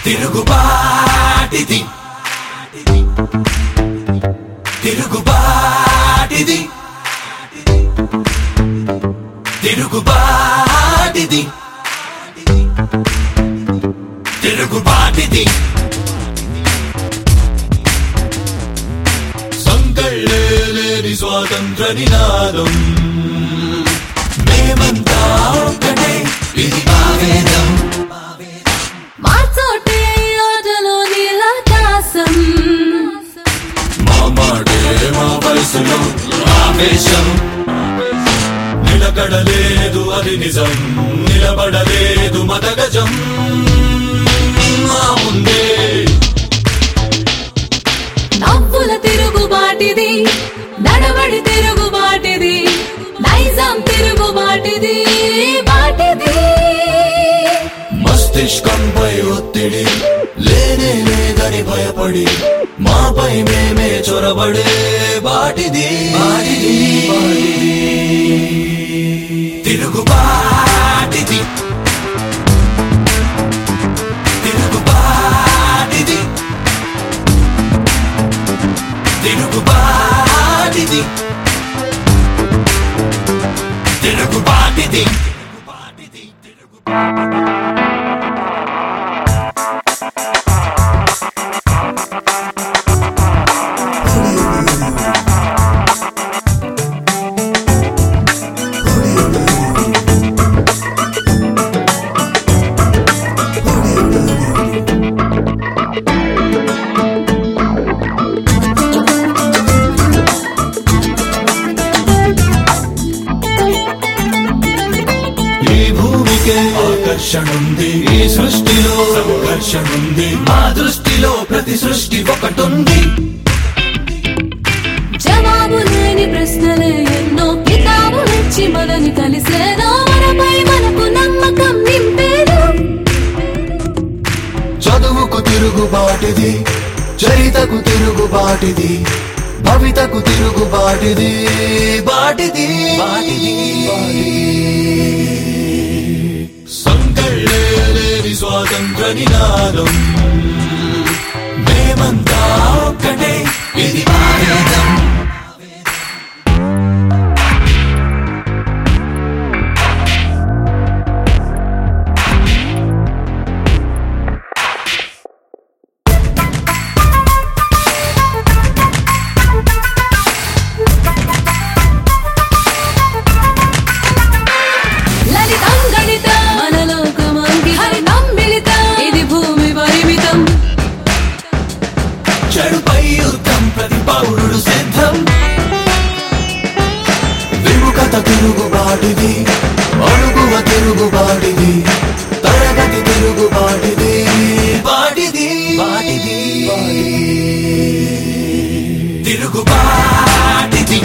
తిరుగుబాటిది తిరుగుబాటిది తిరుగుబాటిది తిరుగుబాటిది సంకళ్ళే లేని స్వాతంత్ర నినాదం మేమంతా ఒక్కటే ఇది మా వేదం మార్చోటే ఆటలో నీలాకాశం మా మాటే మా వయసులో ఆవేశం నిలకడలేదు అది నిజం నిలబడలేదు మతగజం మా ముందే నవ్వుల తిరుగుబాటిది నడవడి తిరుగుబాటిది నైజాం తిరుగుబాటిది బాటిది మస్తిష్కంపై ఒత్తిడి లేనే లేదని భయపడి మాపై మేమే చొరబడే బాటిది తిరుగుబాటిది తిరుగుబాటిది తిరుగుబాటిది తిరుగుబాటిది ఈ భూమికే ఆకర్షణుంది ఈ సృష్టిలో సంఘర్షణుంది మా దృష్టిలో ప్రతి సృష్టి ఒకటుంది జవాబు లేని ప్రశ్నలే ఎన్నో కితాబులిచ్చి మనని కలిసేదో మనపై మనకు నమ్మకం నింపేదో చదువుకు తిరుగుబాటిది చరితకు తిరుగుబాటిది భవితకు తిరుగుబాటిది బాటిది బాటిది సంకళ్ళే లేని స్వాతంత్ర నినాదం మేమంతా ఒక్కటే ఇది మా వేదం లలితం గణిత మన లోకమంగి హరితం మిళితం ఇది భూమి పరిమితం చెడుపై యుద్ధం ప్రతి పౌరుడు సిద్ధం విముఖత తిరుగుబాటిది అణుగువ తిరుగుబాటిది తరగతి తిరుగుబాటిది బాటిది బాటిది తిరుగుబాటిది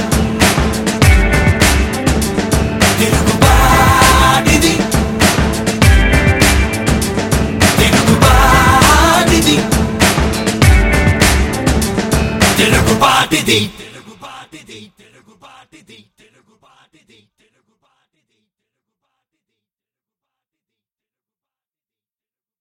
తిరుగుబాటిది తిరుగుబాటిది తిరుగుబాటిది